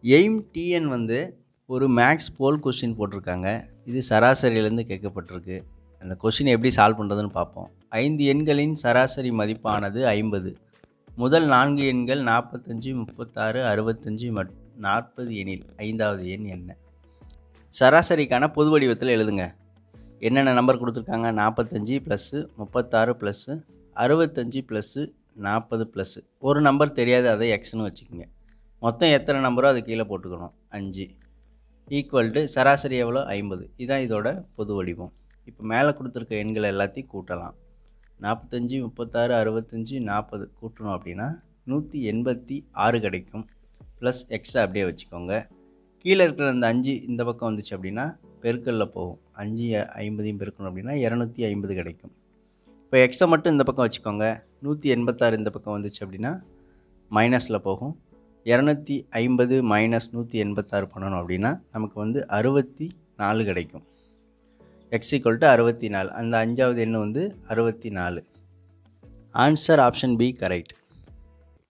aim TN வந்து ஒரு maths போல் question போட்டிருக்காங்க இது சராசரியிலேருந்து கேட்கப்பட்டிருக்கு அந்த கொஸ்டின் எப்படி சால்வ் பண்ணுறதுன்னு பார்ப்போம் ஐந்து எண்களின் சராசரி மதிப்பானது ஐம்பது முதல் நான்கு எண்கள் நாற்பத்தஞ்சு முப்பத்தாறு அறுபத்தஞ்சு மற்றும் நாற்பது எண்ணில் ஐந்தாவது எண் என்ன சராசரிக்கான பொது வடிவத்தில் எழுதுங்க என்னென்ன நம்பர் கொடுத்துருக்காங்க நாற்பத்தஞ்சு ப்ளஸ்ஸு முப்பத்தாறு ப்ளஸ்ஸு அறுபத்தஞ்சு ப்ளஸ்ஸு நாற்பது ப்ளஸ்ஸு ஒரு நம்பர் தெரியாது அதை எக்ஸ்னு வச்சுக்கோங்க மொத்தம் எத்தனை நம்பரோ அது கீழே போட்டுக்கணும் அஞ்சு ஈக்குவல் டு சராசரி எவ்வளோ ஐம்பது இதுதான் இதோட பொது வடிவம் இப்போ மேலே கொடுத்துருக்க எண்கள் எல்லாத்தையும் கூட்டலாம் நாற்பத்தஞ்சு முப்பத்தாறு அறுபத்தஞ்சு நாற்பது கூட்டணும் அப்படின்னா நூற்றி எண்பத்தி ஆறு கிடைக்கும் ப்ளஸ் எக்ஸ்ட்ரா அப்படியே வச்சுக்கோங்க கீழே இருக்கிற அந்த அஞ்சு இந்த பக்கம் வந்துச்சு அப்படின்னா பெருக்கல்ல போகும் அஞ்சு ஐம்பதையும் பெருக்கணும் அப்படின்னா இரநூத்தி ஐம்பது கிடைக்கும் இப்போ எக்ஸை மட்டும் இந்த பக்கம் வச்சுக்கோங்க நூற்றி எண்பத்தாறு இந்த பக்கம் வந்துச்சு அப்படின்னா மைனஸில் போகும் இரநூத்தி ஐம்பது மைனஸ் நூற்றி எண்பத்தாறு பண்ணணும் அப்படின்னா நமக்கு வந்து அறுபத்தி நாலு கிடைக்கும் எக்ஸ் ஈக்குவல் டு அறுபத்தி நாலு அந்த அஞ்சாவது எண்ணு வந்து அறுபத்தி நாலு ஆன்சர் ஆப்ஷன் பி கரெக்ட்